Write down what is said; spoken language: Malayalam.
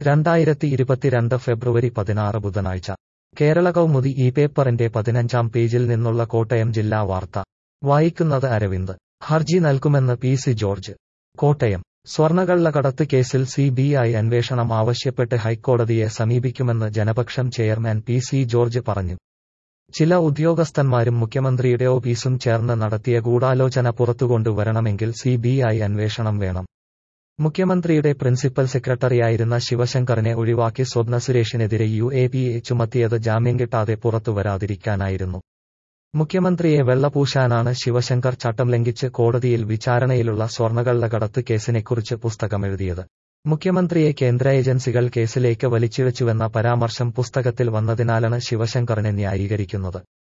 രണ്ടായിരത്തി ഇരുപത്തിരണ്ട് ഫെബ്രുവരി പതിനാറ് ബുധനാഴ്ച കേരള കൗമുദി ഈ പേപ്പറിന്റെ പതിനഞ്ചാം പേജിൽ നിന്നുള്ള കോട്ടയം ജില്ലാ വാർത്ത വായിക്കുന്നത് അരവിന്ദ് ഹർജി നൽകുമെന്ന് പി സി ജോർജ് കോട്ടയം സ്വർണകള്ളക്കടത്ത് കേസിൽ സി ബി ഐ അന്വേഷണം ആവശ്യപ്പെട്ട് ഹൈക്കോടതിയെ സമീപിക്കുമെന്ന് Janapaksham chairman P C George പറഞ്ഞു ചില ഉദ്യോഗസ്ഥന്മാരും മുഖ്യമന്ത്രിയുടെ ഓഫീസും ചേർന്ന് നടത്തിയ ഗൂഢാലോചന പുറത്തുകൊണ്ടുവരണമെങ്കിൽ സി ബി ഐ അന്വേഷണം വേണം മുഖ്യമന്ത്രിയുടെ പ്രിൻസിപ്പൽ സെക്രട്ടറിയായിരുന്ന ശിവശങ്കറിനെ ഒഴിവാക്കി സ്വപ്ന സുരേഷിനെതിരെ യു എ പി എ ചുമത്തിയത് ജാമ്യം കിട്ടാതെ പുറത്തുവരാതിരിക്കാനായിരുന്നു മുഖ്യമന്ത്രിയെ വെള്ളപൂശാനാണ് ശിവശങ്കർ ചട്ടം ലംഘിച്ച് കോടതിയിൽ വിചാരണയിലുള്ള സ്വർണകള്ളക്കടത്ത് കേസിനെക്കുറിച്ച് പുസ്തകമെഴുതിയത് മുഖ്യമന്ത്രിയെ കേന്ദ്ര ഏജൻസികൾ കേസിലേക്ക് വലിച്ചിഴച്ചുവെന്ന പരാമർശം പുസ്തകത്തിൽ വന്നതിനാലാണ് ശിവശങ്കറിനെ ന്യായീകരിക്കുന്നത്